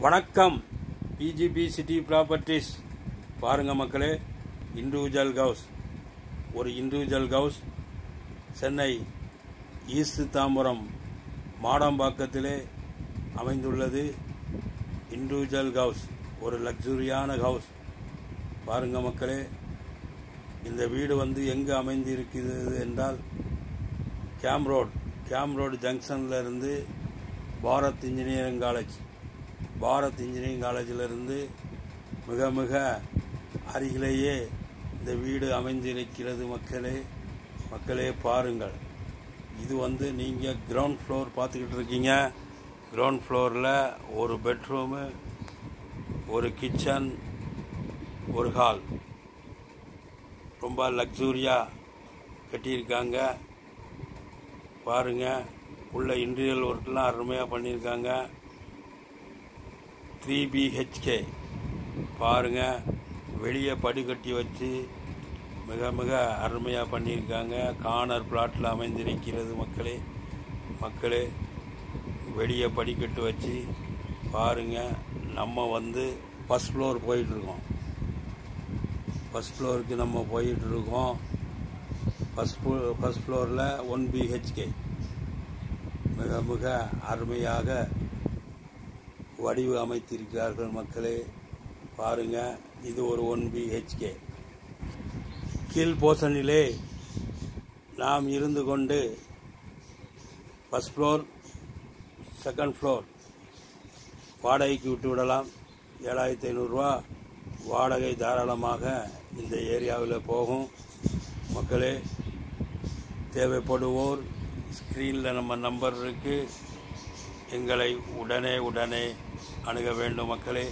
வணக்கம் PGP city properties பாருங்க மக்களே இண்டிவிஜுவல் ஹவுஸ் ஒரு individual house Chennai east Tambaram மாடம்பாக்கத்திலே அமைந்துள்ளது இண்டிவிஜுவல் ஹவுஸ் ஒரு லக்ஸுரியான ஹவுஸ் பாருங்க மக்களே இந்த வீடு வந்து எங்கு அமைந்திருக்கிறது என்றால் கேம் ரோட் கேம் ரோடு ஜங்ஷன்ல இருந்து Bharath engineering college Bharath engineering காலேஜில் இருந்து மிக மிக அருகிலேயே இந்த வீடு அமைந்திருக்கிறது மக்களே மக்களே பாருங்கள் இது வந்து நீங்கள் கிரவுண்ட் ஃப்ளோர் பார்த்துக்கிட்டு இருக்கீங்க கிரவுண்ட் ஃப்ளோரில் ஒரு பெட்ரூமு ஒரு கிச்சன் ஒரு ஹால் ரொம்ப லக்ஸூரியாக கட்டியிருக்காங்க பாருங்க உள்ள இன்டீரியல் ஒர்க்லாம் அருமையாக பண்ணியிருக்காங்க த்ரீ பிஹெச்கே பாருங்க வெளியே படி கட்டி வச்சு மிக மிக அருமையாக பண்ணியிருக்காங்க கார்னர் பிளாட்டில் அமைந்திருக்கிறது மக்களே மக்களே வெளியே படிக்கட்டு வச்சு பாருங்க நம்ம வந்து ஃபஸ்ட் ஃப்ளோர் போயிட்டுருக்கோம் ஃபஸ்ட் ஃப்ளோருக்கு நம்ம போயிட்டு இருக்கோம் ஃபஸ்ட் ஃபஸ்ட் ஃப்ளோரில் ஒன் பிஹெச்கே மிக மிக அருமையாக வடிவு அமைத்திருக்கிறார்கள் மக்களே பாருங்க இது ஒரு ஒன் பிஹெச்கே கீழ் போர்ஷனிலே நாம் இருந்து கொண்டு ஃபஸ்ட் ஃப்ளோர் செகண்ட் ஃப்ளோர் வாடகைக்கு விட்டு விடலாம் ஏழாயிரத்தி ஐநூறுரூவா வாடகை தாராளமாக இந்த ஏரியாவில் போகும் மக்களே தேவைப்படுவோர் ஸ்க்ரீனில் நம்ம நம்பர் இருக்கு எங்களை உடனே உடனே அணுக வேண்டும் மக்களே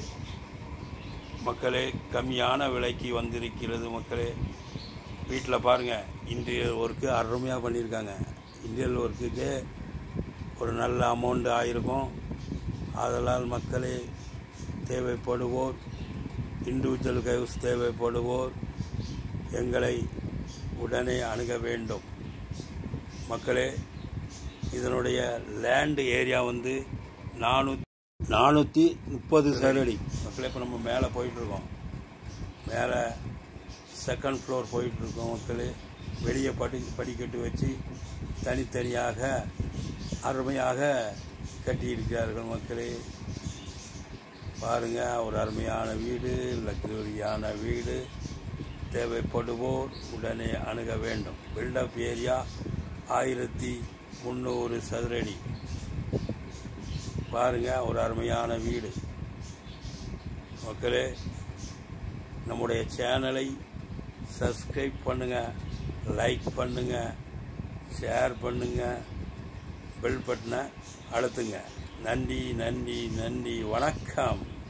மக்களே கம்மியான விலைக்கு வந்திருக்கிறது மக்களே வீட்டில் பாருங்கள் இன்டீரியர் ஒர்க்கு அருமையாக பண்ணியிருக்காங்க இன்டீரியர் ஒர்க்குக்கு ஒரு நல்ல அமௌண்ட் ஆயிருக்கும் ஆதலால் மக்களே தேவைப்படுவோர் இண்டிவிஜுவல் ஹவுஸ் தேவைப்படுவோர் எங்களை உடனே அணுக வேண்டும் மக்களே இதனுடைய லேண்டு ஏரியா வந்து நானூற்றி நானூற்றி முப்பது சதுரடி மக்களே இப்போ நம்ம மேலே போயிட்டுருக்கோம் மேலே செகண்ட் ஃப்ளோர் போயிட்டுருக்கோம் மக்களே வெளியே படி படிக்கட்டு வச்சு தனித்தனியாக அருமையாக கட்டியிருக்கிறார்கள் மக்களே பாருங்க ஒரு அருமையான வீடு லக்ஸுரியான வீடு தேவைப்படுவோர் உடனே அணுக வேண்டும் பில்டப் ஏரியா ஆயிரத்தி முந்நூறு சதுரடி பாருங்க ஒரு அருமையான வீடு மக்களே நம்முடைய சேனலை சப்ஸ்கிரைப் பண்ணுங்க லைக் பண்ணுங்க ஷேர் பண்ணுங்க பெல் பட்டனை அழுத்துங்க நன்றி நன்றி நன்றி வணக்கம்